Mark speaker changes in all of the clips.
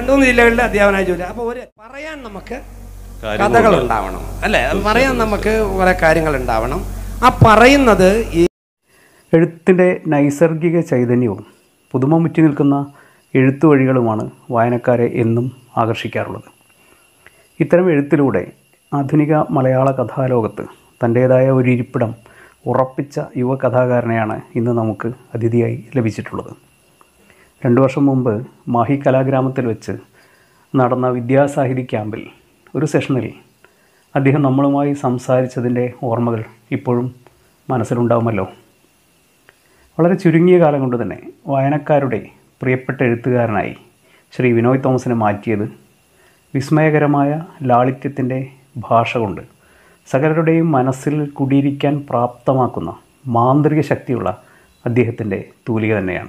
Speaker 1: രണ്ടു മൂന്ന് ജില്ലകളിൽ അധ്യാപനായ ജോലി അപ്പോൾ ഒരു പറയാൻ നമുക്ക്
Speaker 2: കാര്യങ്ങൾ
Speaker 1: കഥകൾ ഉണ്ടാവണം അല്ലേ അത് പറയാൻ നമുക്ക് കുറെ കാര്യങ്ങൾ ഉണ്ടാവണം ആ പറയുന്നത് ഈ
Speaker 3: എഴുത്തിൻ്റെ നൈസർഗിക ചൈതന്യവും പുതുമ മുറ്റി നിൽക്കുന്ന എഴുത്തുവഴികളുമാണ് വായനക്കാരെ എന്നും ആകർഷിക്കാറുള്ളത് ഇത്തരം എഴുത്തിലൂടെ ആധുനിക മലയാള കഥാലോകത്ത് തൻ്റേതായ ഒരു ഇരിപ്പിടം ഉറപ്പിച്ച യുവ കഥാകാരനെയാണ് ഇന്ന് നമുക്ക് അതിഥിയായി ലഭിച്ചിട്ടുള്ളത് രണ്ടു വർഷം മുമ്പ് മാഹി കലാഗ്രാമത്തിൽ വെച്ച് നടന്ന വിദ്യാസാഹിതി ക്യാമ്പിൽ ഒരു സെഷനിൽ അദ്ദേഹം നമ്മളുമായി സംസാരിച്ചതിൻ്റെ ഓർമ്മകൾ ഇപ്പോഴും മനസ്സിലുണ്ടാവുമല്ലോ വളരെ ചുരുങ്ങിയ കാലം കൊണ്ട് തന്നെ വായനക്കാരുടെ പ്രിയപ്പെട്ട എഴുത്തുകാരനായി ശ്രീ വിനോയ് തോമസിനെ മാറ്റിയത് വിസ്മയകരമായ ലാളിത്യത്തിൻ്റെ ഭാഷ കൊണ്ട് സകലരുടെയും മനസ്സിൽ കുടിയിരിക്കാൻ പ്രാപ്തമാക്കുന്ന മാന്ത്രിക ശക്തിയുള്ള അദ്ദേഹത്തിൻ്റെ തൂലിക തന്നെയാണ്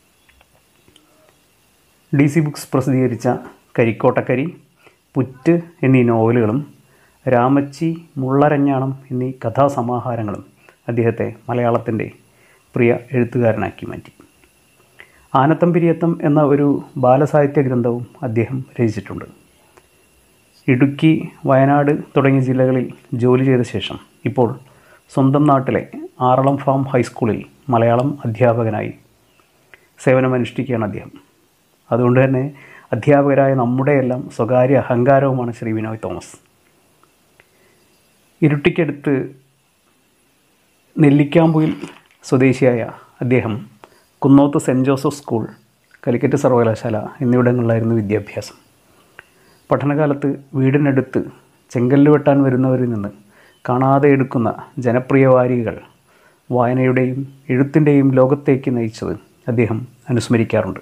Speaker 3: ഡി സി ബുക്സ് പ്രസിദ്ധീകരിച്ച കരിക്കോട്ടക്കരി പുറ്റ് എന്നീ നോവലുകളും രാമച്ചി മുള്ളരഞ്ഞാണം എന്നീ കഥാസമാഹാരങ്ങളും അദ്ദേഹത്തെ മലയാളത്തിൻ്റെ പ്രിയ എഴുത്തുകാരനാക്കി മാറ്റി ആനത്തമ്പിരിയത്തം എന്ന ഒരു ബാലസാഹിത്യ ഗ്രന്ഥവും അദ്ദേഹം രചിച്ചിട്ടുണ്ട് ഇടുക്കി വയനാട് തുടങ്ങിയ ജില്ലകളിൽ ജോലി ചെയ്ത ശേഷം ഇപ്പോൾ സ്വന്തം നാട്ടിലെ ആറളം ഫാം ഹൈസ്കൂളിൽ മലയാളം അധ്യാപകനായി സേവനമനുഷ്ഠിക്കുകയാണ് അദ്ദേഹം അതുകൊണ്ട് തന്നെ അധ്യാപകരായ നമ്മുടെയെല്ലാം സ്വകാര്യ അഹങ്കാരവുമാണ് ശ്രീ വിനോയ് തോമസ് ഇരുട്ടിക്കടുത്ത് നെല്ലിക്കാമ്പുയിൽ സ്വദേശിയായ അദ്ദേഹം കുന്നോത്ത് സെൻറ്റ് ജോസഫ് സ്കൂൾ കലിക്കറ്റ് സർവകലാശാല എന്നിവിടങ്ങളിലായിരുന്നു വിദ്യാഭ്യാസം പഠനകാലത്ത് വീടിനടുത്ത് ചെങ്കല്ല് വെട്ടാൻ വരുന്നവരിൽ നിന്ന് കാണാതെ എടുക്കുന്ന ജനപ്രിയ വാരികകൾ വായനയുടെയും എഴുത്തിൻ്റെയും ലോകത്തേക്ക് നയിച്ചത് അദ്ദേഹം അനുസ്മരിക്കാറുണ്ട്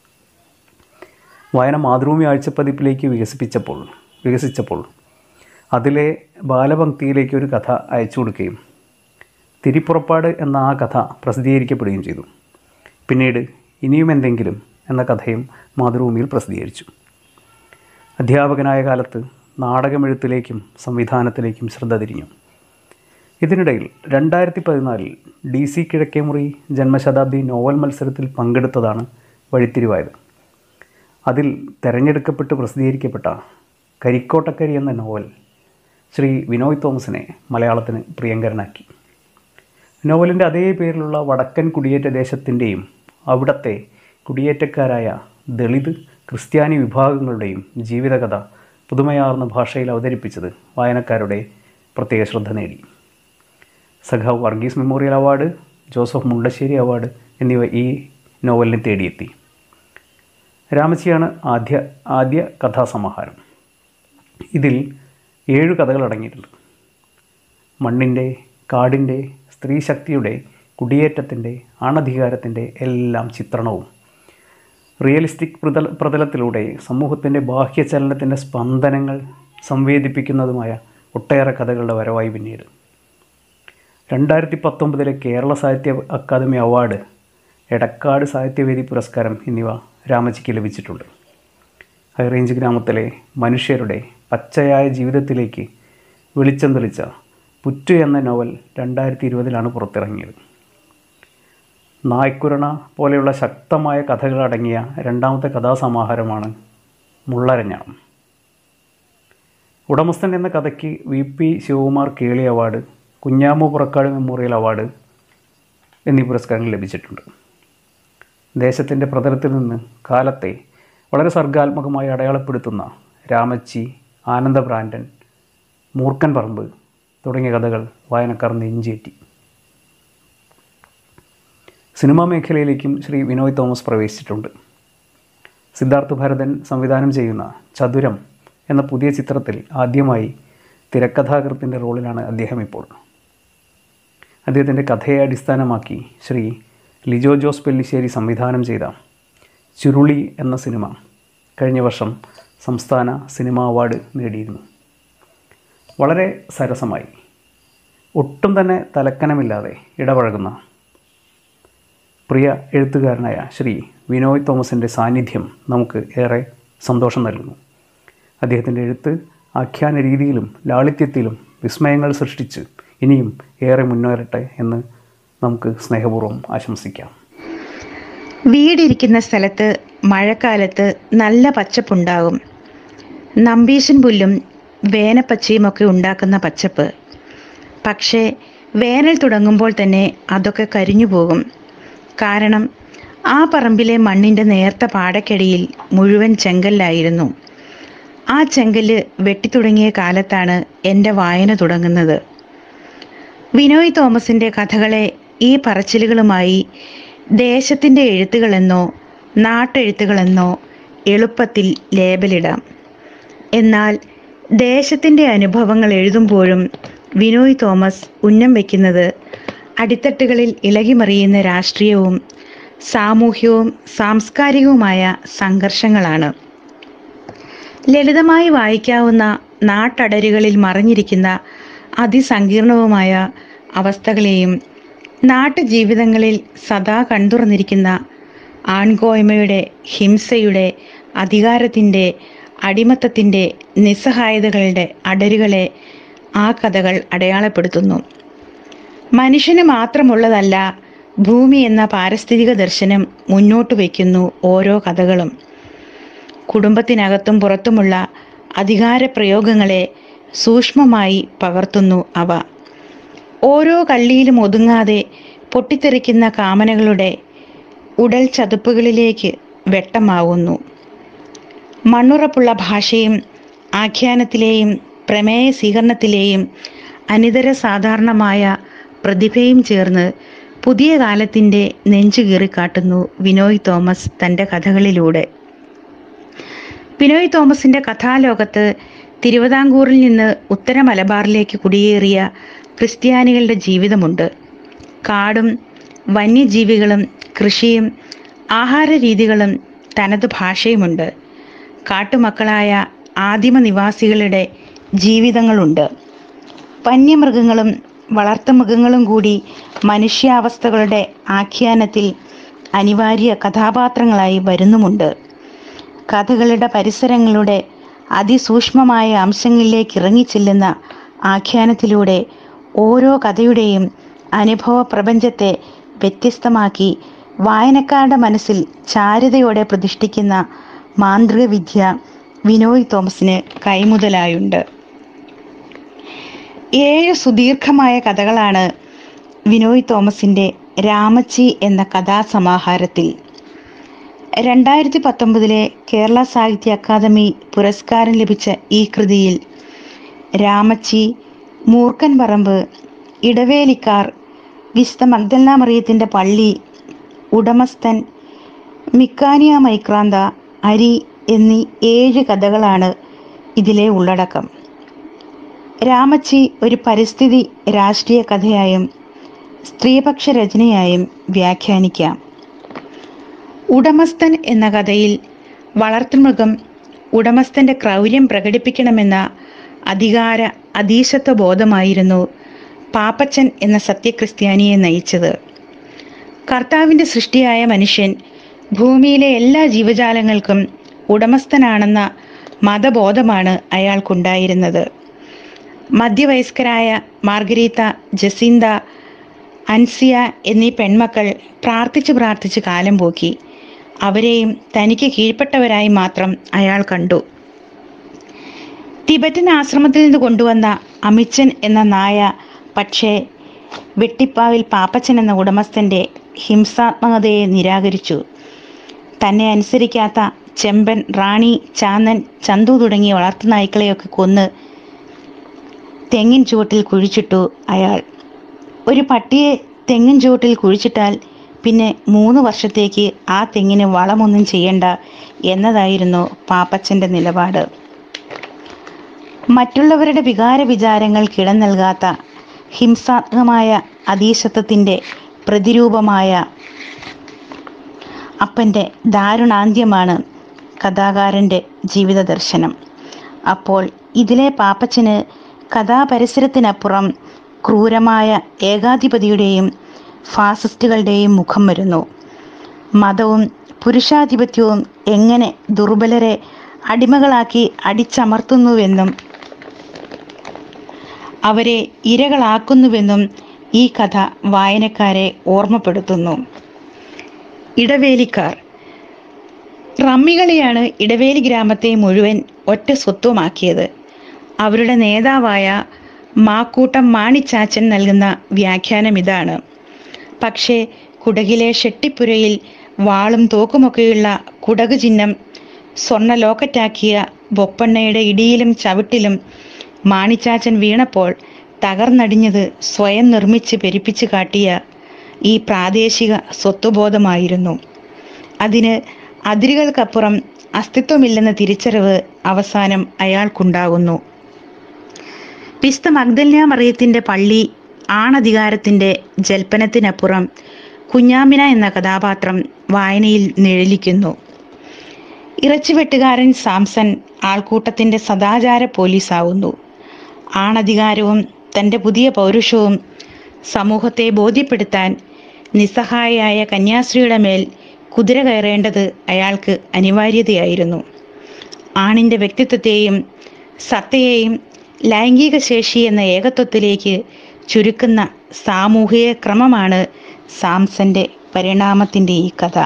Speaker 3: വായന മാതൃഭൂമി ആഴ്ചപ്പതിപ്പിലേക്ക് വികസിപ്പിച്ചപ്പോൾ വികസിച്ചപ്പോൾ അതിലെ ബാലപംക്തിയിലേക്ക് ഒരു കഥ അയച്ചു കൊടുക്കുകയും തിരിപ്പുറപ്പാട് എന്ന ആ കഥ പ്രസിദ്ധീകരിക്കപ്പെടുകയും ചെയ്തു പിന്നീട് ഇനിയും എന്തെങ്കിലും എന്ന കഥയും മാതൃഭൂമിയിൽ പ്രസിദ്ധീകരിച്ചു അധ്യാപകനായ കാലത്ത് നാടകമെഴുത്തിലേക്കും സംവിധാനത്തിലേക്കും ശ്രദ്ധ തിരിഞ്ഞു ഇതിനിടയിൽ രണ്ടായിരത്തി പതിനാലിൽ ഡി സി കിഴക്കേമുറി ജന്മശതാബ്ദി നോവൽ മത്സരത്തിൽ പങ്കെടുത്തതാണ് വഴിത്തിരിവായത് അതിൽ തെരഞ്ഞെടുക്കപ്പെട്ട് പ്രസിദ്ധീകരിക്കപ്പെട്ട കരിക്കോട്ടക്കരി എന്ന നോവൽ ശ്രീ വിനോയ് തോമസിനെ മലയാളത്തിന് പ്രിയങ്കരനാക്കി നോവലിൻ്റെ അതേ പേരിലുള്ള വടക്കൻ കുടിയേറ്റ ദേശത്തിൻ്റെയും അവിടത്തെ കുടിയേറ്റക്കാരായ ദളിത് ക്രിസ്ത്യാനി വിഭാഗങ്ങളുടെയും ജീവിതകഥ പുതുമയാർന്ന ഭാഷയിൽ അവതരിപ്പിച്ചത് വായനക്കാരുടെ പ്രത്യേക ശ്രദ്ധ നേടി സഖാവ് Varghese memorial award Joseph Mundassery award എന്നിവ ഈ നോവലിനെ തേടിയെത്തി രാമച്ചിയാണ് ആദ്യ ആദ്യ കഥാസമാഹാരം ഇതിൽ ഏഴു കഥകൾ അടങ്ങിയിട്ടുണ്ട് മണ്ണിൻ്റെ കാടിൻ്റെ സ്ത്രീശക്തിയുടെ കുടിയേറ്റത്തിൻ്റെ അണധികാരത്തിൻ്റെ എല്ലാം ചിത്രണവും റിയലിസ്റ്റിക് പ്രതല പ്രതലത്തിലൂടെ സമൂഹത്തിൻ്റെ ബാഹ്യചലനത്തിൻ്റെ സ്പന്ദനങ്ങൾ സംവേദിപ്പിക്കുന്നതുമായ ഒട്ടേറെ കഥകളുടെ വരവായി പിന്നീട് രണ്ടായിരത്തി പത്തൊമ്പതിലെ കേരള സാഹിത്യ അക്കാദമി അവാർഡ് എടക്കാട് സാഹിത്യവേദി പുരസ്കാരം എന്നിവ രാമച്ചിക്ക് ലഭിച്ചിട്ടുണ്ട് ഹൈറേഞ്ച് ഗ്രാമത്തിലെ മനുഷ്യരുടെ പച്ചയായ ജീവിതത്തിലേക്ക് വെളിച്ചം തെളിച്ച പുറ്റു എന്ന നോവൽ രണ്ടായിരത്തി ഇരുപതിലാണ് പുറത്തിറങ്ങിയത് നായ്ക്കുരണ പോലെയുള്ള ശക്തമായ കഥകളടങ്ങിയ രണ്ടാമത്തെ കഥാസമാഹാരമാണ് മുള്ളരഞ്ഞാണം ഉടമസ്ഥൻ എന്ന കഥയ്ക്ക് V P Sivakumar Keli award Kunhamu Purakkad memorial award എന്നീ പുരസ്കാരങ്ങൾ ലഭിച്ചിട്ടുണ്ട് ദേശത്തിൻ്റെ പ്രതലത്തിൽ നിന്ന് കാലത്തെ വളരെ സർഗാത്മകമായി അടയാളപ്പെടുത്തുന്ന രാമച്ചി ആനന്ദഭ്രാന്തൻ മൂർക്കൻ പറമ്പ് തുടങ്ങിയ കഥകൾ വായനക്കാർ നെഞ്ചേറ്റി സിനിമാ മേഖലയിലേക്കും ശ്രീ വിനോയ് തോമസ് പ്രവേശിച്ചിട്ടുണ്ട് സിദ്ധാർത്ഥ് ഭരതൻ സംവിധാനം ചെയ്യുന്ന ചതുരം എന്ന പുതിയ ചിത്രത്തിൽ ആദ്യമായി തിരക്കഥാകൃത്തിൻ്റെ റോളിലാണ് അദ്ദേഹം ഇപ്പോൾ അദ്ദേഹത്തിൻ്റെ കഥയെ അടിസ്ഥാനമാക്കി ശ്രീ ലിജോ ജോസ് പെല്ലിശ്ശേരി സംവിധാനം ചെയ്ത ചുരുളി എന്ന സിനിമ കഴിഞ്ഞ വർഷം സംസ്ഥാന സിനിമാ അവാർഡ് നേടിയിരുന്നു വളരെ സരസമായി ഒട്ടും തന്നെ തലക്കനമില്ലാതെ ഇടപഴകുന്ന പ്രിയ എഴുത്തുകാരനായ ശ്രീ വിനോയ് തോമസിൻ്റെ സാന്നിധ്യം നമുക്ക് ഏറെ സന്തോഷം നൽകുന്നു അദ്ദേഹത്തിൻ്റെ എഴുത്ത് ആഖ്യാന രീതിയിലും ലാളിത്യത്തിലും വിസ്മയങ്ങൾ സൃഷ്ടിച്ച് ഇനിയും ഏറെ മുന്നേറട്ടെ എന്ന് നമുക്ക് സ്നേഹപൂർവ്വം ആശംസിക്കാം
Speaker 4: വീടിരിക്കുന്ന സ്ഥലത്ത്
Speaker 2: മഴക്കാലത്ത് നല്ല പച്ചപ്പുണ്ടാകും നമ്പീശൻ പുല്ലും വേനപ്പച്ചയുമൊക്കെ ഉണ്ടാക്കുന്ന പച്ചപ്പ് പക്ഷേ വേനൽ തുടങ്ങുമ്പോൾ തന്നെ അതൊക്കെ കരിഞ്ഞു പോകും കാരണം ആ പറമ്പിലെ മണ്ണിൻ്റെ നേർത്ത പാടക്കടിയിൽ മുഴുവൻ ചെങ്കല്ലായിരുന്നു ആ ചെങ്കല്ല് വെട്ടിത്തുടങ്ങിയ കാലത്താണ് എൻ്റെ വായന തുടങ്ങുന്നത് വിനോയ് തോമസിൻ്റെ കഥകളെ ഈ പറച്ചിലുകളുമായി ദേശത്തിൻ്റെ എഴുത്തുകളെന്നോ നാട്ടെഴുത്തുകളെന്നോ എളുപ്പത്തിൽ ലേബലിടാം എന്നാൽ ദേശത്തിൻ്റെ അനുഭവങ്ങൾ എഴുതുമ്പോഴും വിനോയ് തോമസ് ഉന്നം വയ്ക്കുന്നത് അടിത്തട്ടുകളിൽ ഇളകിമറിയുന്ന രാഷ്ട്രീയവും സാമൂഹ്യവും സാംസ്കാരികവുമായ സംഘർഷങ്ങളാണ് ലളിതമായി വായിക്കാവുന്ന നാട്ടടരുകളിൽ മറഞ്ഞിരിക്കുന്ന അതിസങ്കീർണവുമായ അവസ്ഥകളെയും നാട്ടുജീവിതങ്ങളിൽ സദാ കണ്ടുറന്നിരിക്കുന്ന ആൺകോയ്മയുടെ ഹിംസയുടെ അധികാരത്തിൻ്റെ അടിമത്തത്തിൻ്റെ നിസ്സഹായതകളുടെ അടരുകളെ ആ കഥകൾ അടയാളപ്പെടുത്തുന്നു മനുഷ്യന് മാത്രമുള്ളതല്ല ഭൂമി എന്ന പാരിസ്ഥിതിക ദർശനം മുന്നോട്ട് വയ്ക്കുന്നു ഓരോ കഥകളും കുടുംബത്തിനകത്തും പുറത്തുമുള്ള അധികാര പ്രയോഗങ്ങളെ സൂക്ഷ്മമായി പകർത്തുന്നു അവ ഓരോ കള്ളിയിലും ഒതുങ്ങാതെ പൊട്ടിത്തെറിക്കുന്ന കാമനകളുടെ ഉടൽ ചതുപ്പുകളിലേക്ക് വെട്ടമാവുന്നു മണ്ണുറപ്പുള്ള ഭാഷയും ആഖ്യാനത്തിലെയും പ്രമേയ സ്വീകരണത്തിലെയും അനിതര സാധാരണമായ പ്രതിഭയും ചേർന്ന് പുതിയ കാലത്തിൻ്റെ നെഞ്ചു കീറിക്കാട്ടുന്നു വിനോയ് തോമസ് തൻ്റെ കഥകളിലൂടെ വിനോയ് തോമസിൻ്റെ കഥാലോകത്ത് തിരുവിതാംകൂറിൽ നിന്ന് ഉത്തര മലബാറിലേക്ക് കുടിയേറിയ ക്രിസ്ത്യാനികളുടെ ജീവിതമുണ്ട് കാടും വന്യജീവികളും കൃഷിയും ആഹാര രീതികളും തനത് ഭാഷയുമുണ്ട് കാട്ടുമക്കളായ ആദിമ നിവാസികളുടെ ജീവിതങ്ങളുണ്ട് വന്യമൃഗങ്ങളും വളർത്തുമൃഗങ്ങളും കൂടി മനുഷ്യാവസ്ഥകളുടെ ആഖ്യാനത്തിൽ അനിവാര്യ കഥാപാത്രങ്ങളായി വരുന്നുമുണ്ട് കഥകളുടെ പരിസരങ്ങളുടെ അതിസൂക്ഷ്മമായ അംശങ്ങളിലേക്ക് ഇറങ്ങിച്ചെല്ലുന്ന ആഖ്യാനത്തിലൂടെ ഓരോ കഥയുടെയും അനുഭവ പ്രപഞ്ചത്തെ വ്യത്യസ്തമാക്കി വായനക്കാരുടെ മനസ്സിൽ ചാരുതയോടെ പ്രതിഷ്ഠിക്കുന്ന മാന്ത്രിക വിദ്യ വിനോയ് തോമസിന് കൈമുതലായുണ്ട് ഏഴ് സുദീർഘമായ കഥകളാണ് വിനോയ് തോമസിൻ്റെ രാമച്ചി എന്ന കഥാസമാഹാരത്തിൽ രണ്ടായിരത്തി പത്തൊമ്പതിലെ കേരള സാഹിത്യ അക്കാദമി പുരസ്കാരം ലഭിച്ച ഈ കൃതിയിൽ രാമച്ചി മൂർക്കൻ പറമ്പ് ഇടവേലിക്കാർ വിശുദ്ധ മഗ്ദൽന മറിയത്തിൻ്റെ പള്ളി ഉടമസ്ഥൻ മിക്കാനിയ മൈക്രാന്ത അരി എന്നീ ഏഴ് കഥകളാണ് ഇതിലെ ഉള്ളടക്കം രാമച്ചി ഒരു പരിസ്ഥിതി രാഷ്ട്രീയ കഥയായും സ്ത്രീപക്ഷ രചനയായും വ്യാഖ്യാനിക്കാം ഉടമസ്ഥൻ എന്ന കഥയിൽ വളർത്തുമൃഗം ഉടമസ്ഥന്റെ ക്രൗര്യം പ്രകടിപ്പിക്കണമെന്ന അധികാര അധീശത്വ ബോധമായിരുന്നു പാപ്പച്ചൻ എന്ന സത്യക്രിസ്ത്യാനിയെ നയിച്ചത് കർത്താവിൻ്റെ സൃഷ്ടിയായ മനുഷ്യൻ ഭൂമിയിലെ എല്ലാ ജീവജാലങ്ങൾക്കും ഉടമസ്ഥനാണെന്ന മതബോധമാണ് അയാൾക്കുണ്ടായിരുന്നത് മധ്യവയസ്കരായ മാർഗരീത്ത ജസീന്ത അൻസിയ എന്നീ പെൺമക്കൾ പ്രാർത്ഥിച്ച് പ്രാർത്ഥിച്ച് കാലം പോക്കി അവരെയും തനിക്ക് കീഴ്പ്പെട്ടവരായി മാത്രം അയാൾ കണ്ടു ടിബറ്റൻ ആശ്രമത്തിൽ നിന്ന് കൊണ്ടുവന്ന അമിച്ചൻ എന്ന നായ പക്ഷേ വെട്ടിപ്പാവിൽ പാപ്പച്ചൻ എന്ന ഉടമസ്ഥന്റെ ഹിംസാത്മകതയെ നിരാകരിച്ചു തന്നെ അനുസരിക്കാത്ത ചെമ്പൻ റാണി ചാന്നൻ ചന്തു തുടങ്ങിയ വളർത്തുനായ്ക്കളെയൊക്കെ കൊന്ന് തെങ്ങിൻ ചുവട്ടിൽ കുഴിച്ചിട്ടു അയാൾ ഒരു പട്ടിയെ തെങ്ങിൻ ചുവട്ടിൽ കുഴിച്ചിട്ടാൽ പിന്നെ മൂന്ന് വർഷത്തേക്ക് ആ തെങ്ങിന് വളമൊന്നും ചെയ്യണ്ട എന്നതായിരുന്നു പാപ്പച്ചൻ്റെ നിലപാട് മറ്റുള്ളവരുടെ വികാര വിചാരങ്ങൾ കിടം നൽകാത്ത ഹിംസാത്മകമായ അധീശത്വത്തിൻ്റെ പ്രതിരൂപമായ അപ്പൻ്റെ ദാരുണാന്ത്യമാണ് കഥാകാരൻ്റെ ജീവിത ദർശനം അപ്പോൾ ഇതിലെ പാപ്പച്ചന് കഥാപരിസരത്തിനപ്പുറം ക്രൂരമായ ഏകാധിപതിയുടെയും ഫാസിസ്റ്റുകളുടെയും മുഖം വരുന്നു മതവും പുരുഷാധിപത്യവും എങ്ങനെ ദുർബലരെ അടിമകളാക്കി അടിച്ചമർത്തുന്നുവെന്നും അവരെ ഇരകളാക്കുന്നുവെന്നും ഈ കഥ വായനക്കാരെ ഓർമ്മപ്പെടുത്തുന്നു ഇടവേലിക്കാർ റമ്മികളിയാണ് ഇടവേലി ഗ്രാമത്തെ മുഴുവൻ ഒറ്റ സ്വത്വമാക്കിയത് അവരുടെ നേതാവായ മാക്കൂട്ടം മാണിച്ചാച്ചൻ നൽകുന്ന വ്യാഖ്യാനം ഇതാണ് പക്ഷേ കുടകിലെ ഷെട്ടിപ്പുരയിൽ വാളും തോക്കുമൊക്കെയുള്ള കുടക് ചിഹ്നം സ്വർണ്ണ ലോക്കറ്റാക്കിയ ബൊപ്പണ്ണയുടെ ഇടിയിലും ചവിട്ടിലും മാണിച്ചാച്ചൻ വീണപ്പോൾ തകർന്നടിഞ്ഞത് സ്വയം നിർമ്മിച്ച് പെരുപ്പിച്ച് കാട്ടിയ ഈ പ്രാദേശിക സ്വത്വബോധമായിരുന്നു അതിന് അതിരുകൾക്കപ്പുറം അസ്തിത്വമില്ലെന്ന തിരിച്ചറിവ് അവസാനം അയാൾക്കുണ്ടാകുന്നു വിസ്ത മഗ്ദല്യ മറിയത്തിൻ്റെ പള്ളി ആണധികാരത്തിൻ്റെ ജൽപ്പനത്തിനപ്പുറം കുഞ്ഞാമിന എന്ന കഥാപാത്രം വായനയിൽ നിഴലിക്കുന്നു ഇറച്ചിവെട്ടുകാരൻ സാംസൺ ആൾക്കൂട്ടത്തിൻ്റെ സദാചാര പോലീസാവുന്നു ആണധികാരവും തൻ്റെ പുതിയ പൗരുഷവും സമൂഹത്തെ ബോധ്യപ്പെടുത്താൻ നിസ്സഹായയായ കന്യാസ്ത്രീയുടെ മേൽ കുതിര കയറേണ്ടത് അയാൾക്ക് അനിവാര്യതയായിരുന്നു ആണിൻ്റെ വ്യക്തിത്വത്തെയും സത്തയെയും ലൈംഗിക ശേഷി എന്ന ഏകത്വത്തിലേക്ക് ചുരുക്കുന്ന സാമൂഹിക ക്രമമാണ് സാംസന്റെ പരിണാമത്തിൻ്റെ ഈ കഥ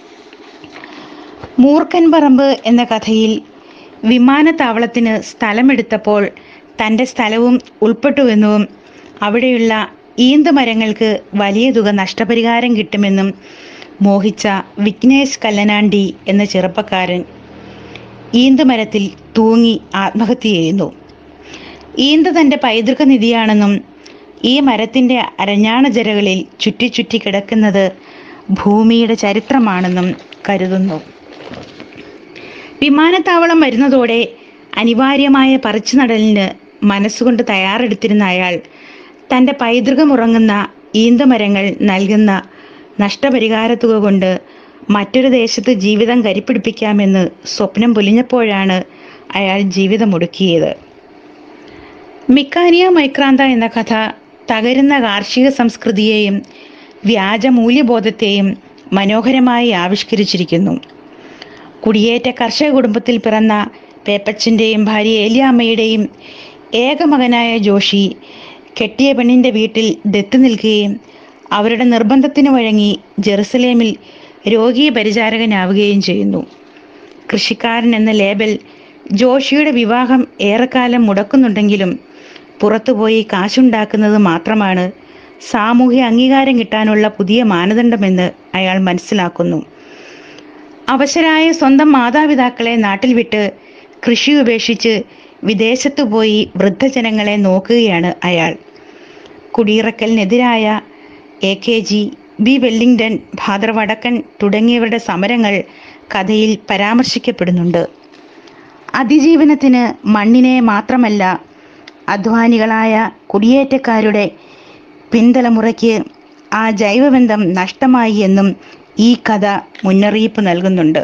Speaker 2: മൂർഖൻ പറമ്പ് എന്ന കഥയിൽ വിമാനത്താവളത്തിന് സ്ഥലമെടുത്തപ്പോൾ തൻ്റെ സ്ഥലവും ഉൾപ്പെട്ടുവെന്നും അവിടെയുള്ള ഈന്തുമരങ്ങൾക്ക് വലിയ തുക നഷ്ടപരിഹാരം കിട്ടുമെന്നും മോഹിച്ച വിഘ്നേഷ് കല്ലനാണ്ടി എന്ന ചെറുപ്പക്കാരൻ ഈന്തുമരത്തിൽ തൂങ്ങി ആത്മഹത്യ ചെയ്യുന്നു ഈന്ത് തൻ്റെ പൈതൃക നിധിയാണെന്നും ഈ മരത്തിൻ്റെ അരഞ്ഞാണ ജരകളിൽ ചുറ്റി ചുറ്റി കിടക്കുന്നത് ഭൂമിയുടെ ചരിത്രമാണെന്നും കരുതുന്നു വിമാനത്താവളം വരുന്നതോടെ അനിവാര്യമായ പറിച്ചു നടലിന് മനസ്സുകൊണ്ട് തയ്യാറെടുത്തിരുന്ന അയാൾ തൻ്റെ പൈതൃകമുറങ്ങുന്ന ഈന്തമരങ്ങൾ നൽകുന്ന നഷ്ടപരിഹാരത്തുക കൊണ്ട് മറ്റൊരു ദേശത്ത് ജീവിതം കരിപ്പിടിപ്പിക്കാമെന്ന് സ്വപ്നം പൊലിഞ്ഞപ്പോഴാണ് അയാൾ ജീവിതമൊടുക്കിയത് മിക്കാനിയ മൈക്രാന്ത എന്ന കഥ തകരുന്ന കാർഷിക സംസ്കൃതിയെയും വ്യാജ മൂല്യബോധത്തെയും മനോഹരമായി ആവിഷ്കരിച്ചിരിക്കുന്നു കുടിയേറ്റ കർഷക കുടുംബത്തിൽ പിറന്ന പേപ്പച്ചൻ്റെയും ഭാര്യ ഏലിയാമ്മയുടെയും ഏക മകനായ ജോഷി കെട്ടിയ പെണ്ണിൻ്റെ വീട്ടിൽ ദത്ത് നിൽക്കുകയും അവരുടെ നിർബന്ധത്തിന് വഴങ്ങി ജെറുസലേമിൽ രോഗീ പരിചാരകനാവുകയും ചെയ്യുന്നു കൃഷിക്കാരൻ എന്ന ലേബൽ ജോഷിയുടെ വിവാഹം ഏറെക്കാലം മുടക്കുന്നുണ്ടെങ്കിലും പുറത്തുപോയി കാശുണ്ടാക്കുന്നത് മാത്രമാണ് സാമൂഹ്യ അംഗീകാരം കിട്ടാനുള്ള പുതിയ മാനദണ്ഡമെന്ന് അയാൾ മനസ്സിലാക്കുന്നു അവശരായ സ്വന്തം മാതാപിതാക്കളെ നാട്ടിൽ വിട്ട് കൃഷി ഉപേക്ഷിച്ച് വിദേശത്തു പോയി വൃദ്ധജനങ്ങളെ നോക്കുകയാണ് അയാൾ കുടിയിറക്കലിനെതിരായ എ കെ ജി ബി വെല്ലിംഗ്ടൺ ഭാദർ വടക്കൻ തുടങ്ങിയവരുടെ സമരങ്ങൾ കഥയിൽ പരാമർശിക്കപ്പെടുന്നുണ്ട് അതിജീവനത്തിന് മണ്ണിനെ മാത്രമല്ല അധ്വാനികളായ കുടിയേറ്റക്കാരുടെ പിന്തലമുറയ്ക്ക് ആ ജൈവബന്ധം നഷ്ടമായി എന്നും ഈ കഥ മുന്നറിയിപ്പ് നൽകുന്നുണ്ട്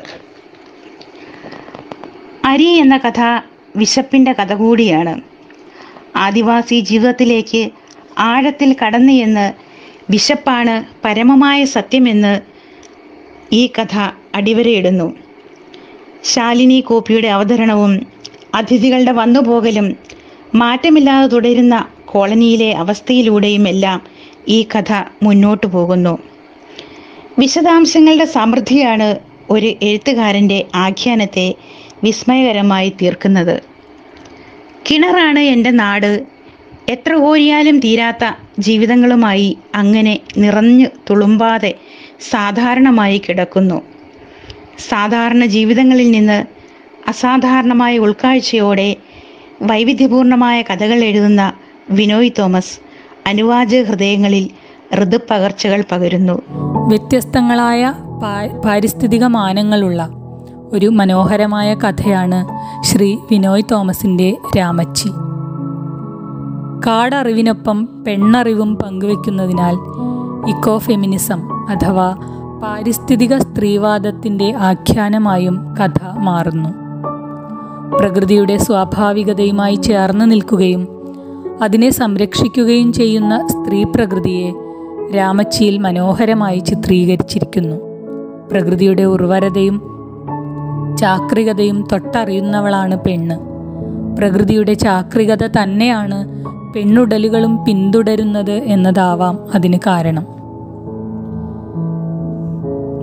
Speaker 2: അരി എന്ന കഥ വിശപ്പിൻ്റെ കഥ കൂടിയാണ് ആദിവാസി ജീവിതത്തിലേക്ക് ആഴത്തിൽ കടന്നു എന്ന് വിശപ്പാണ് പരമമായ സത്യമെന്ന് ഈ കഥ അടിവരയിടുന്നു ശാലിനി കോപ്പിയുടെ അവതരണവും അതിഥികളുടെ വന്നുപോകലും മാറ്റമില്ലാതെ തുടരുന്ന കോളനിയിലെ അവസ്ഥയിലൂടെയും എല്ലാം ഈ കഥ മുന്നോട്ടു പോകുന്നു വിശദാംശങ്ങളുടെ സമൃദ്ധിയാണ് ഒരു എഴുത്തുകാരൻ്റെ ആഖ്യാനത്തെ വിസ്മയകരമായി തീർക്കുന്നത് കിണറാണ് എൻ്റെ നാട് എത്ര കോരിയാലും തീരാത്ത ജീവിതങ്ങളുമായി അങ്ങനെ നിറഞ്ഞു തുളുമ്പാതെ സാധാരണമായി കിടക്കുന്നു സാധാരണ ജീവിതങ്ങളിൽ നിന്ന് അസാധാരണമായ ഉൾക്കാഴ്ചയോടെ വൈവിധ്യപൂർണമായ കഥകൾ എഴുതുന്ന വിനോയ് തോമസ് അനുവാചക ഹൃദയങ്ങളിൽ ഋതുപകർച്ചകൾ പകരുന്നു
Speaker 4: വ്യത്യസ്തങ്ങളായ പാ- പാരിസ്ഥിതിക മാനങ്ങളുള്ള ഒരു മനോഹരമായ കഥയാണ് ശ്രീ വിനോയ് തോമസിൻ്റെ രാമച്ചി കാടറിവിനൊപ്പം പെണ്ണറിവും പങ്കുവെക്കുന്നതിനാൽ ഇക്കോ ഫെമിനിസം അഥവാ പാരിസ്ഥിതിക സ്ത്രീവാദത്തിൻ്റെ ആഖ്യാനമായും കഥ മാറുന്നു പ്രകൃതിയുടെ സ്വാഭാവികതയുമായി ചേർന്ന് നിൽക്കുകയും അതിനെ സംരക്ഷിക്കുകയും ചെയ്യുന്ന സ്ത്രീ പ്രകൃതിയെ രാമച്ചിയിൽ മനോഹരമായി ചിത്രീകരിച്ചിരിക്കുന്നു പ്രകൃതിയുടെ ഉർവരതയും ചാക്രികതയും തൊട്ടറിയുന്നവളാണ് പെണ്ണ് പ്രകൃതിയുടെ ചാക്രികത തന്നെയാണ് പെണ്ണുടലുകളും പിന്തുടരുന്നത് എന്നതാവാം അതിന് കാരണം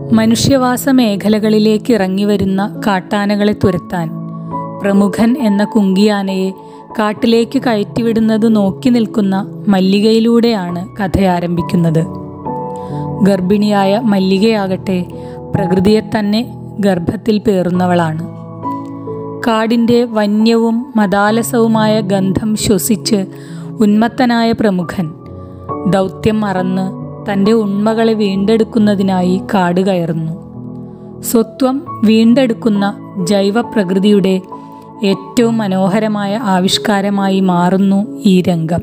Speaker 4: മനുഷ്യവാസ മേഖലകളിലേക്ക് ഇറങ്ങി വരുന്ന കാട്ടാനകളെ തുരത്താൻ പ്രമുഖൻ എന്ന കുങ്കിയാനയെ കാട്ടിലേക്ക് കയറ്റിവിടുന്നത് നോക്കി നിൽക്കുന്ന മല്ലികയിലൂടെയാണ് കഥ ആരംഭിക്കുന്നത് ഗർഭിണിയായ മല്ലികയാകട്ടെ പ്രകൃതിയെ തന്നെ ഗർഭത്തിൽ പേറുന്നവളാണ് കാടിൻ്റെ വന്യവും മതാലസവുമായ ഗന്ധം ശ്വസിച്ച് ഉന്മത്തനായ പ്രമുഖൻ ദൗത്യം മറന്ന് തൻ്റെ ഉണ്മകളെ വീണ്ടെടുക്കുന്നതിനായി കാട് കയറുന്നു സ്വത്വം വീണ്ടെടുക്കുന്ന ജൈവ പ്രകൃതിയുടെ ഏറ്റവും മനോഹരമായ ആവിഷ്കാരമായി മാറുന്നു ഈ രംഗം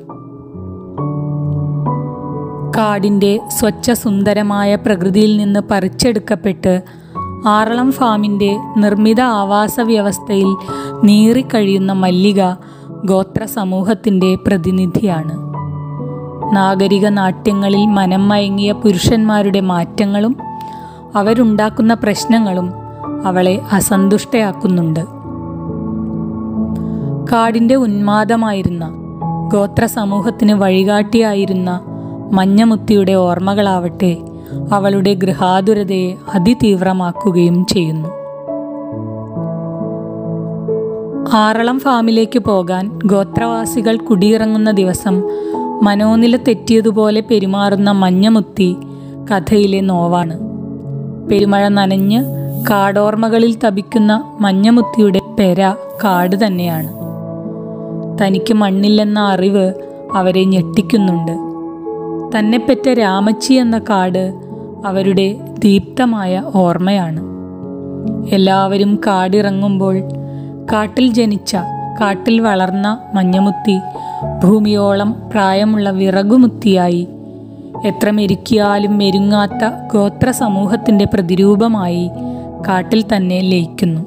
Speaker 4: കാടിൻ്റെ സ്വച്ഛ സുന്ദരമായ പ്രകൃതിയിൽ നിന്ന് പറിച്ചെടുക്കപ്പെട്ട് ആറളം ഫാമിൻ്റെ നിർമ്മിത ആവാസ വ്യവസ്ഥയിൽ നീറിക്കഴിയുന്ന മല്ലിക ഗോത്ര സമൂഹത്തിൻ്റെ പ്രതിനിധിയാണ് നാഗരിക നാട്യങ്ങളിൽ മനം മയങ്ങിയ പുരുഷന്മാരുടെ മാറ്റങ്ങളും അവരുണ്ടാക്കുന്ന പ്രശ്നങ്ങളും അവളെ അസന്തുഷ്ടയാക്കുന്നുണ്ട് കാടിൻ്റെ ഉന്മാദമായിരുന്ന ഗോത്ര സമൂഹത്തിന് വഴികാട്ടിയായിരുന്ന മഞ്ഞമുത്തിയുടെ ഓർമ്മകളാവട്ടെ അവളുടെ ഗൃഹാതുരതയെ അതിതീവ്രമാക്കുകയും ചെയ്യുന്നു ആറളം ഫാമിലേക്ക് പോകാൻ ഗോത്രവാസികൾ കുടിയിറങ്ങുന്ന ദിവസം മനോനില തെറ്റിയതുപോലെ പെരുമാറുന്ന മഞ്ഞമുത്തി കഥയിലെ നോവാണ് പെരുമഴ നനഞ്ഞ് കാടോർമ്മകളിൽ തപിക്കുന്ന മഞ്ഞമുത്തിയുടെ പെര കാട് തന്നെയാണ് തനിക്ക് മണ്ണില്ലെന്ന അറിവ് അവരെ ഞെട്ടിക്കുന്നുണ്ട് തന്നെ പെറ്റ രാമച്ചി എന്ന കാട് അവരുടെ ദീപ്തമായ ഓർമ്മയാണ് എല്ലാവരും കാടിറങ്ങുമ്പോൾ കാട്ടിൽ ജനിച്ച കാട്ടിൽ വളർന്ന മഞ്ഞമുത്തി ഭൂമിയോളം പ്രായമുള്ള വിറകുമുത്തിയായി എത്ര മെരുക്കിയാലും മെരുങ്ങാത്ത ഗോത്ര സമൂഹത്തിൻ്റെ പ്രതിരൂപമായി കാട്ടിൽ തന്നെ ലയിക്കുന്നു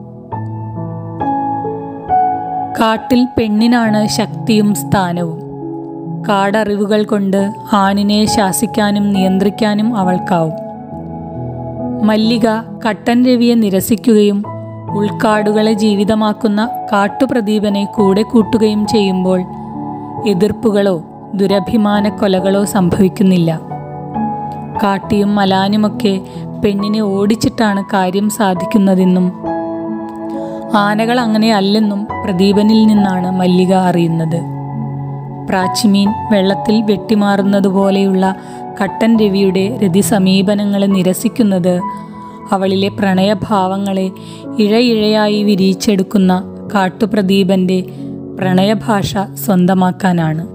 Speaker 4: കാട്ടിൽ പെണ്ണിനാണ് ശക്തിയും സ്ഥാനവും കാടറിവുകൾ കൊണ്ട് ആണിനെ ശാസിക്കാനും നിയന്ത്രിക്കാനും അവൾക്കാവും മല്ലിക കട്ടൻ രവിയെ നിരസിക്കുകയും ഉൾക്കാടുകളെ ജീവിതമാക്കുന്ന കാട്ടുപ്രദീപനെ കൂടെ കൂട്ടുകയും ചെയ്യുമ്പോൾ എതിർപ്പുകളോ ദുരഭിമാന കൊലകളോ സംഭവിക്കുന്നില്ല കാട്ടിയും മലാനുമൊക്കെ പെണ്ണിനെ ഓടിച്ചിട്ടാണ് കാര്യം സാധിക്കുന്നതെന്നും ആനകൾ അങ്ങനെ അല്ലെന്നും പ്രദീപനിൽ നിന്നാണ് മല്ലിക അറിയുന്നത് പ്രാച്ചിമീൻ വെള്ളത്തിൽ വെട്ടിമാറുന്നതുപോലെയുള്ള കട്ടൻ രവിയുടെ രതി സമീപനങ്ങളെ നിരസിക്കുന്നത് അവളിലെ പ്രണയഭാവങ്ങളെ ഇഴയിഴയായി വിരിയിച്ചെടുക്കുന്ന കാട്ടുപ്രദീപന്റെ പ്രണയഭാഷ സ്വന്തമാക്കാനാണ്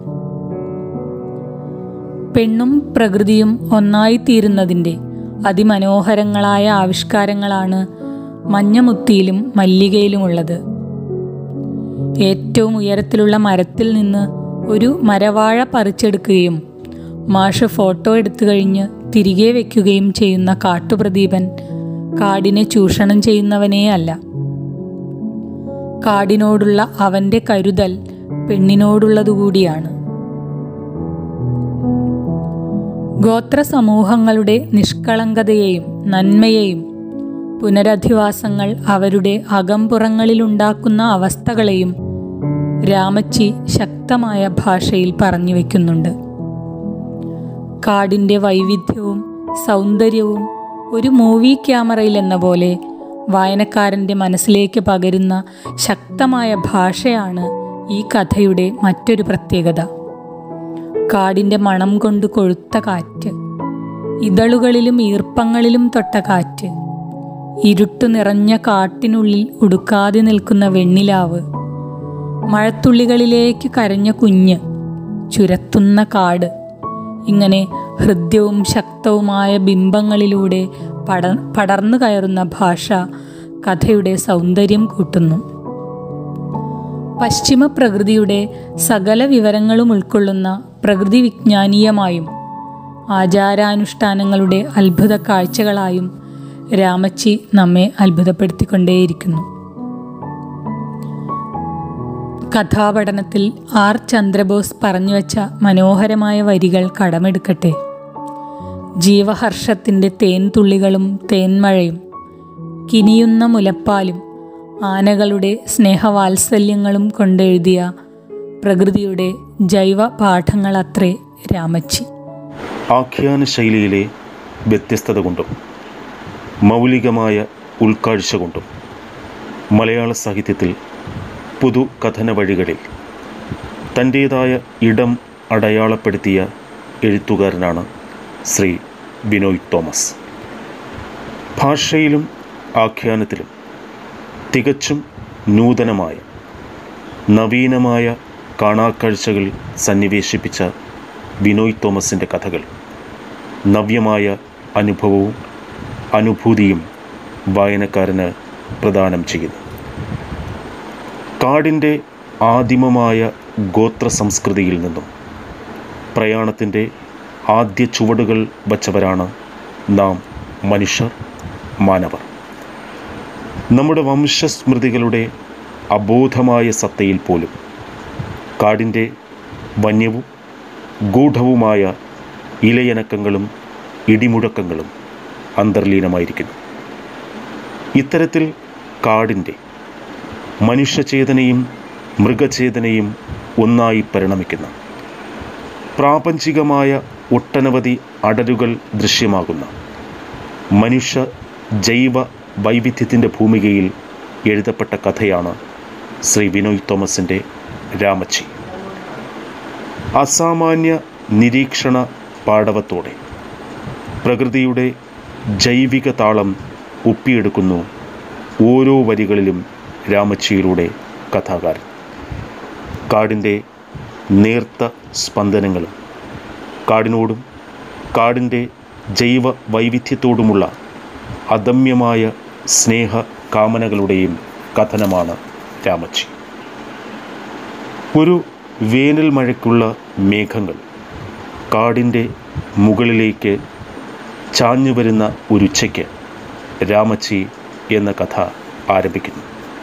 Speaker 4: പെണ്ണും പ്രകൃതിയും ഒന്നായിത്തീരുന്നതിൻ്റെ അതിമനോഹരങ്ങളായ ആവിഷ്കാരങ്ങളാണ് മഞ്ഞമുത്തിയിലും മല്ലികയിലുമുള്ളത് ഏറ്റവും ഉയരത്തിലുള്ള മരത്തിൽ നിന്ന് ഒരു മരവാഴ പറിച്ചെടുക്കുകയും മാഷ് ഫോട്ടോ എടുത്തു കഴിഞ്ഞ് തിരികെ വയ്ക്കുകയും ചെയ്യുന്ന കാട്ടുപ്രദീപൻ കാടിനെ ചൂഷണം ചെയ്യുന്നവനേ അല്ല കാടിനോടുള്ള അവന്റെ കരുതൽ പെണ്ണിനോടുള്ളതുകൂടിയാണ് ഗോത്ര സമൂഹങ്ങളുടെ നിഷ്കളങ്കതയെയും നന്മയെയും പുനരധിവാസങ്ങൾ അവരുടെ അകംപുറങ്ങളിലുണ്ടാക്കുന്ന അവസ്ഥകളെയും രാമച്ചി ശക്തമായ ഭാഷയിൽ പറഞ്ഞു വയ്ക്കുന്നുണ്ട് കാടിൻ്റെ വൈവിധ്യവും സൗന്ദര്യവും ഒരു മൂവി ക്യാമറയിൽ എന്ന പോലെ വായനക്കാരൻ്റെ മനസ്സിലേക്ക് പകരുന്ന ശക്തമായ ഭാഷയാണ് ഈ കഥയുടെ മറ്റൊരു പ്രത്യേകത കാടിൻ്റെ മണം കൊണ്ട് കൊഴുത്ത കാറ്റ് ഇതളുകളിലും ഈർപ്പങ്ങളിലും തൊട്ട കാറ്റ് ഇരുട്ടു നിറഞ്ഞ കാട്ടിനുള്ളിൽ ഉടുക്കാതെ നിൽക്കുന്ന വെണ്ണിലാവ് മഴത്തുള്ളികളിലേക്ക് കരഞ്ഞ കുഞ്ഞ് ചുരത്തുന്ന കാട് ഇങ്ങനെ ഹൃദ്യവും ശക്തവുമായ ബിംബങ്ങളിലൂടെ പട പടർന്നു കയറുന്ന ഭാഷ കഥയുടെ സൗന്ദര്യം കൂട്ടുന്നു പശ്ചിമ പ്രകൃതിയുടെ സകല വിവരങ്ങളും ഉൾക്കൊള്ളുന്ന പ്രകൃതി വിജ്ഞാനീയമായും ആചാരാനുഷ്ഠാനങ്ങളുടെ അത്ഭുത കാഴ്ചകളായും രാമച്ചി നമ്മെ അത്ഭുതപ്പെടുത്തിക്കൊണ്ടേയിരിക്കുന്നു കഥാപഠനത്തിൽ ആർ ചന്ദ്രബോസ് പറഞ്ഞുവച്ച മനോഹരമായ വരികൾ കടമെടുക്കട്ടെ ജീവഹർഷത്തിൻ്റെ തേൻതുള്ളികളും തേന്മഴയും കിനിയുന്ന മുലപ്പാലും ആനകളുടെ സ്നേഹവാത്സല്യങ്ങളും കൊണ്ടെഴുതിയ പ്രകൃതിയുടെ ജൈവ പാഠങ്ങളത്രേ രാമച്ചി
Speaker 5: ആഖ്യാന ശൈലിയിലെ വ്യത്യസ്തത കൊണ്ടും മൗലികമായ ഉൾക്കാഴ്ച കൊണ്ടും മലയാള സാഹിത്യത്തിൽ പുതുകഥന വഴികളിൽ തൻ്റേതായ ഇടം അടയാളപ്പെടുത്തിയ എഴുത്തുകാരനാണ് ശ്രീ ബിനോയ് തോമസ് ഭാഷയിലും ആഖ്യാനത്തിലും തികച്ചും നൂതനമായ നവീനമായ കാണാക്കാഴ്ചകൾ സന്നിവേശിപ്പിച്ച ബിനോയ് തോമസിൻ്റെ കഥകൾ നവ്യമായ അനുഭവവും അനുഭൂതിയും വായനക്കാരന് പ്രദാനം ചെയ്യുന്നു കാടിൻ്റെ ആദിമമായ ഗോത്ര സംസ്കൃതിയിൽ നിന്നും പ്രയാണത്തിൻ്റെ ആദ്യ ചുവടുകൾ വച്ചവരാണ് നാം മനുഷ്യർ മാനവർ നമ്മുടെ വംശസ്മൃതികളുടെ അബോധമായ സത്തയിൽ പോലും കാടിൻ്റെ വന്യവും ഗൂഢവുമായ ഇലയനക്കങ്ങളും ഇടിമുഴക്കങ്ങളും അന്തർലീനമായിരിക്കുന്നു ഇത്തരത്തിൽ കാടിൻ്റെ മനുഷ്യചേതനയും മൃഗചേതനയും ഒന്നായി പരിണമിക്കുന്ന പ്രാപഞ്ചികമായ ഒട്ടനവധി അടരുകൾ ദൃശ്യമാകുന്ന മനുഷ്യ ജൈവ വൈവിധ്യത്തിൻ്റെ ഭൂമികയിൽ എഴുതപ്പെട്ട കഥയാണ് ശ്രീ വിനോയ് തോമസിൻ്റെ രാമച്ചി അസാമാന്യ നിരീക്ഷണ പാടവത്തോടെ പ്രകൃതിയുടെ ജൈവിക താളം ഒപ്പിയെടുക്കുന്നു ഓരോ വരികളിലും രാമച്ചിയിലൂടെ കഥാകാരൻ കാടിൻ്റെ നേർത്ത സ്പന്ദനങ്ങളും കാടിനോടും കാടിൻ്റെ ജൈവ വൈവിധ്യത്തോടുമുള്ള അദമ്യമായ സ്നേഹ കാമനകളുടെയും കഥനമാണ് രാമച്ചി ഒരു വേനൽ മഴയ്ക്കുള്ള മേഘങ്ങൾ കാടിൻ്റെ മുകളിലേക്ക് ചാഞ്ഞു വരുന്ന ഒരുച്ചയ്ക്ക് രാമച്ചി എന്ന കഥ ആരംഭിക്കുന്നു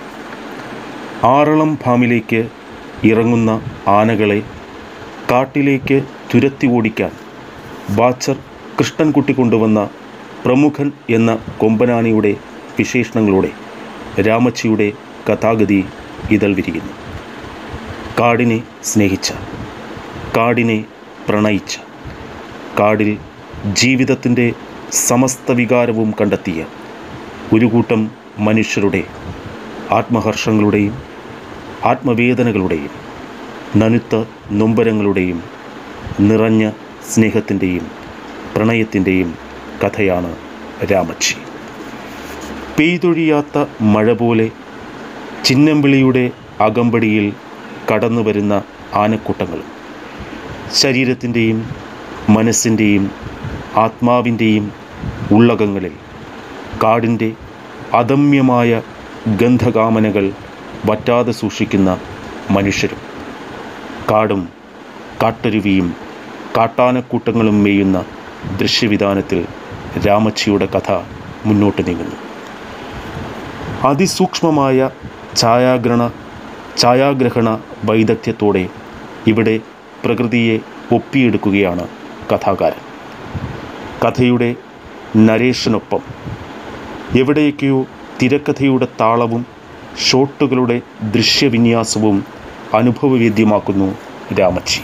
Speaker 5: ആറളം ഫാമിലേക്ക് ഇറങ്ങുന്ന ആനകളെ കാട്ടിലേക്ക് തുരത്തി ഓടിക്കാൻ ബാച്ചർ കൃഷ്ണൻകുട്ടി കൊണ്ടുവന്ന പ്രമുഖൻ എന്ന കൊമ്പനാനയുടെ വിശേഷണങ്ങളോടെ രാമച്ചിയുടെ കഥാഗതി ഇതൾ വിരിയുന്നു കാടിനെ സ്നേഹിച്ച കാടിനെ പ്രണയിച്ച കാടിൽ ജീവിതത്തിൻ്റെ സമസ്ത വികാരവും കണ്ടെത്തിയ ഒരു കൂട്ടം മനുഷ്യരുടെ ആത്മഹർഷങ്ങളുടെയും ആത്മവേദനകളുടെയും നനുത്ത നൊമ്പരങ്ങളുടെയും നിറഞ്ഞ സ്നേഹത്തിൻ്റെയും പ്രണയത്തിൻ്റെയും കഥയാണ് രാമച്ചി പെയ്തൊഴിയാത്ത മഴ പോലെ ചിന്നമ്പിളിയുടെ അകമ്പടിയിൽ കടന്നു വരുന്ന ആനക്കൂട്ടങ്ങളും ശരീരത്തിൻ്റെയും മനസ്സിൻ്റെയും ആത്മാവിൻ്റെയും ഉള്ളകങ്ങളിൽ കാടിൻ്റെ അദമ്യമായ ഗന്ധകാമനകൾ വറ്റാതെ സൂക്ഷിക്കുന്ന മനുഷ്യരും കാടും കാട്ടരുവിയും കാട്ടാനക്കൂട്ടങ്ങളും മേയുന്ന ദൃശ്യവിധാനത്തിൽ രാമച്ചിയുടെ കഥ മുന്നോട്ട് നീങ്ങുന്നു അതിസൂക്ഷ്മമായ ഛായാഗ്രഹണ ഛായാഗ്രഹണ വൈദഗ്ധ്യത്തോടെ ഇവിടെ പ്രകൃതിയെ ഒപ്പിയെടുക്കുകയാണ് കഥാകാരൻ കഥയുടെ നരേഷനൊപ്പം എവിടെയൊക്കെയോ തിരക്കഥയുടെ താളവും ഷോട്ടുകളുടെ ദൃശ്യവിന്യാസവും അനുഭവവേദ്യമാക്കുന്നു രാമച്ചി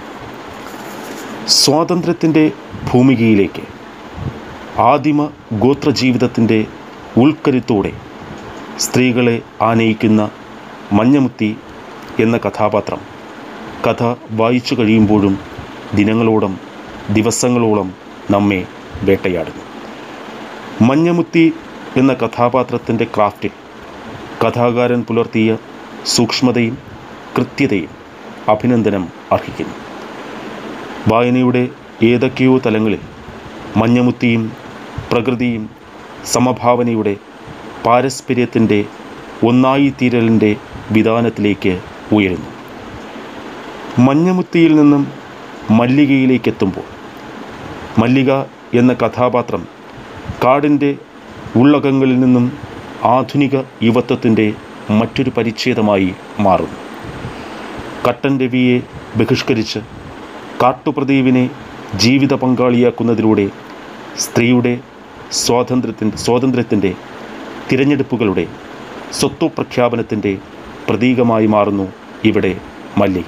Speaker 5: സ്വാതന്ത്ര്യത്തിൻ്റെ ഭൂമികയിലേക്ക് ആദിമ ഗോത്രജീവിതത്തിൻ്റെ ഉൾക്കരുത്തോടെ സ്ത്രീകളെ ആനയിക്കുന്ന മഞ്ഞമുത്തി എന്ന കഥാപാത്രം കഥ വായിച്ചു കഴിയുമ്പോഴും ദിനങ്ങളോളം ദിവസങ്ങളോളം നമ്മെ വേട്ടയാടുന്നു മഞ്ഞമുത്തി എന്ന കഥാപാത്രത്തിൻ്റെ ക്രാഫ്റ്റിൽ കഥാകാരൻ പുലർത്തിയ സൂക്ഷ്മതയും കൃത്യതയും അഭിനന്ദനം അർഹിക്കുന്നു വായനയുടെ ഏതൊക്കെയോ തലങ്ങളിൽ മഞ്ഞമുത്തിയും പ്രകൃതിയും സമഭാവനയുടെ പാരസ്പര്യത്തിൻ്റെ ഒന്നായിത്തീരലിൻ്റെ വിധാനത്തിലേക്ക് ഉയരുന്നു മഞ്ഞമുത്തിയിൽ നിന്നും മല്ലികയിലേക്ക് എത്തുമ്പോൾ മല്ലിക എന്ന കഥാപാത്രം കാടിൻ്റെ ഉള്ളകങ്ങളിൽ നിന്നും ആധുനിക യുവത്വത്തിൻ്റെ മറ്റൊരു പരിച്ഛേദമായി മാറുന്നു കട്ടൻ രവിയെ ബഹിഷ്കരിച്ച് കാട്ടുപ്രദീപിനെ ജീവിത പങ്കാളിയാക്കുന്നതിലൂടെ സ്ത്രീയുടെ സ്വാതന്ത്ര്യത്തിൻ്റെ സ്വാതന്ത്ര്യത്തിൻ്റെ തിരഞ്ഞെടുപ്പുകളുടെ സ്വത്വപ്രഖ്യാപനത്തിൻ്റെ പ്രതീകമായി മാറുന്നു ഇവിടെ മല്ലിക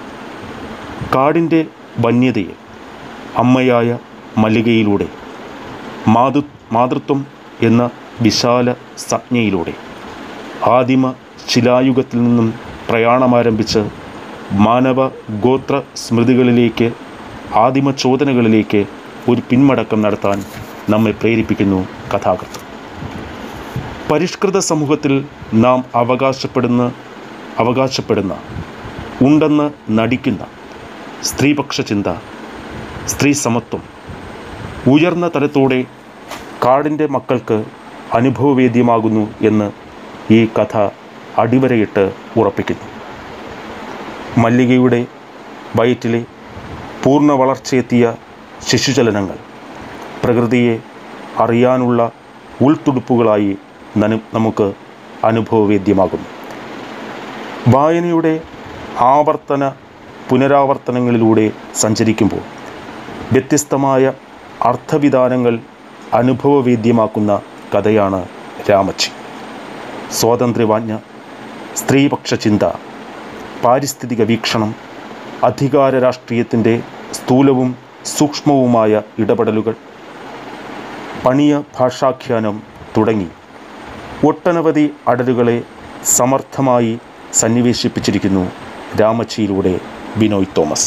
Speaker 5: കാടിൻ്റെ വന്യതയെ അമ്മയായ മല്ലികയിലൂടെ മാതൃ മാതൃത്വം എന്ന വിശാല സംജ്ഞയിലൂടെ ആദിമ ശിലായുഗത്തിൽ നിന്നും പ്രയാണമാരംഭിച്ച് മാനവ ഗോത്ര സ്മൃതികളിലേക്ക് ആദിമ ചോദനകളിലേക്ക് ഒരു പിന്മടക്കം നടത്താൻ നമ്മെ പ്രേരിപ്പിക്കുന്നു കഥാകൃത്ത് പരിഷ്കൃത സമൂഹത്തിൽ നാം അവകാശപ്പെടുന്ന അവകാശപ്പെടുന്ന ഉണ്ടെന്ന് നടിക്കുന്ന സ്ത്രീപക്ഷ ചിന്ത സ്ത്രീ സമത്വം ഉയർന്ന തലത്തോടെ കാടിൻ്റെ മക്കൾക്ക് അനുഭവവേദ്യമാകുന്നു എന്ന് ഈ കഥ അടിവരയിട്ട് ഉറപ്പിക്കുന്നു മല്ലികയുടെ വയറ്റിലെ പൂർണ്ണ വളർച്ചയെത്തിയ ശിശുചലനങ്ങൾ പ്രകൃതിയെ അറിയാനുള്ള ഉൾത്തുടുപ്പുകളായി നനു നമുക്ക് അനുഭവവേദ്യമാകുന്നു വായനയുടെ ആവർത്തന പുനരാവർത്തനങ്ങളിലൂടെ സഞ്ചരിക്കുമ്പോൾ വ്യത്യസ്തമായ അർത്ഥവിധാനങ്ങൾ അനുഭവവേദ്യമാക്കുന്ന കഥയാണ് രാമച്ചി സ്വാതന്ത്ര്യവാജ്ഞ സ്ത്രീപക്ഷ ചിന്ത പാരിസ്ഥിതിക വീക്ഷണം അധികാര രാഷ്ട്രീയത്തിൻ്റെ സ്ഥൂലവും സൂക്ഷ്മവുമായ ഇടപെടലുകൾ പണിയ ഭാഷാഖ്യാനം തുടങ്ങി ഒട്ടനവധി അടലുകളെ സമർത്ഥമായി സന്നിവേശിപ്പിച്ചിരിക്കുന്നു രാമച്ചിയിലൂടെ ബിനോയ് തോമസ്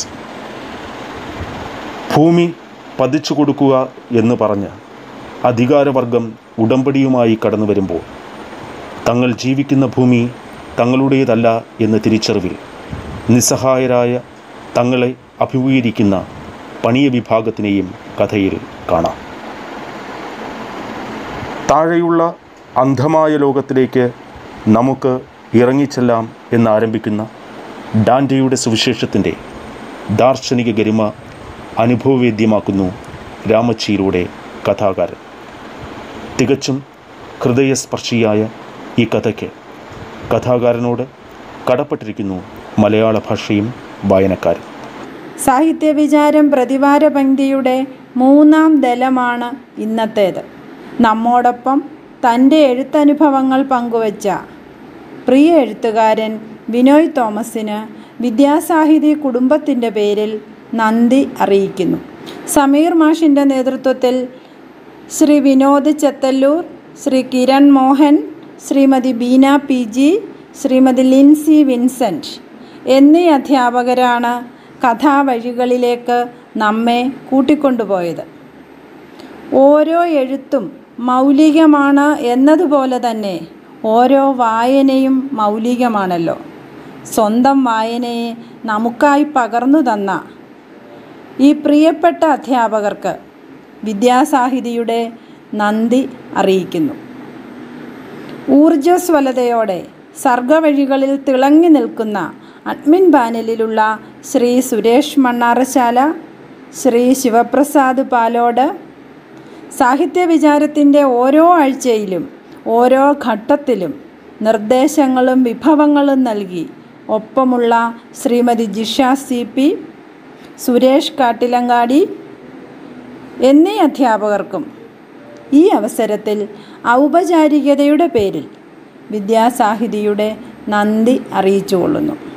Speaker 5: ഭൂമി പതിച്ചു കൊടുക്കുക എന്ന് പറഞ്ഞ് അധികാരവർഗം ഉടമ്പടിയുമായി കടന്നു വരുമ്പോൾ തങ്ങൾ ജീവിക്കുന്ന ഭൂമി തങ്ങളുടേതല്ല എന്ന തിരിച്ചറിവിൽ നിസ്സഹായരായ തങ്ങളെ അഭിമുഖീകരിക്കുന്ന പണിയ വിഭാഗത്തിനെയും കഥയിൽ കാണാം താഴെയുള്ള അന്ധമായ ലോകത്തിലേക്ക് നമുക്ക് ഇറങ്ങിച്ചെല്ലാം എന്നാരംഭിക്കുന്ന ഡാൻഡയുടെ സുവിശേഷത്തിൻ്റെ ദാർശനിക ഗരിമ അനുഭവവേദ്യമാക്കുന്നു രാമച്ചിയിലൂടെ കഥാകാരൻ തികച്ചും ഹൃദയസ്പർശിയായ ഈ കഥയ്ക്ക് കഥാകാരനോട് കടപ്പെട്ടിരിക്കുന്നു മലയാള ഭാഷയും വായനക്കാരും
Speaker 6: സാഹിത്യവിചാരം പ്രതിവാര പങ്ക്തിയുടെ മൂന്നാം ദലമാണ് ഇന്നത്തേത് നമ്മോടൊപ്പം തൻ്റെ എഴുത്തനുഭവങ്ങൾ പങ്കുവച്ച പ്രിയ എഴുത്തുകാരൻ ബിനോയ് തോമസിന് വിദ്യാസാഹിതി കുടുംബത്തിൻ്റെ പേരിൽ നന്ദി അറിയിക്കുന്നു സമീർ മാഷിൻ്റെ നേതൃത്വത്തിൽ ശ്രീ വിനോദ് ചെത്തല്ലൂർ ശ്രീ കിരൺ മോഹൻ ശ്രീമതി ബീന പി ജി ശ്രീമതി ലിൻസി വിൻസെൻറ്റ് എന്നീ അധ്യാപകരാണ് കഥാവഴികളിലേക്ക് നമ്മെ കൂട്ടിക്കൊണ്ടുപോയത് ഓരോ എഴുത്തും മൗലികമാണ് എന്നതുപോലെ തന്നെ ഓരോ വായനയും മൗലികമാണല്ലോ സ്വന്തം വായനയെ നമുക്കായി പകർന്നു തന്ന ഈ പ്രിയപ്പെട്ട അധ്യാപകർക്ക് വിദ്യാസാഹിതിയുടെ നന്ദി അറിയിക്കുന്നു ഊർജ്ജസ്വലതയോടെ സർഗവഴികളിൽ തിളങ്ങി നിൽക്കുന്ന അഡ്മിൻ പാനലിലുള്ള ശ്രീ സുരേഷ് മണ്ണാറശാല ശ്രീ ശിവപ്രസാദ് പാലോട് സാഹിത്യ വിചാരത്തിൻ്റെ ഓരോ ആഴ്ചയിലും ഓരോ ഘട്ടത്തിലും നിർദ്ദേശങ്ങളും വിഭവങ്ങളും നൽകി ഒപ്പമുള്ള ശ്രീമതി ജിഷ സി പി സുരേഷ് കാട്ടിലങ്ങാടി എന്നീ അധ്യാപകർക്കും ഈ അവസരത്തിൽ ഔപചാരികതയുടെ പേരിൽ വിദ്യാസാഹിതിയുടെ നന്ദി അറിയിച്ചുകൊള്ളുന്നു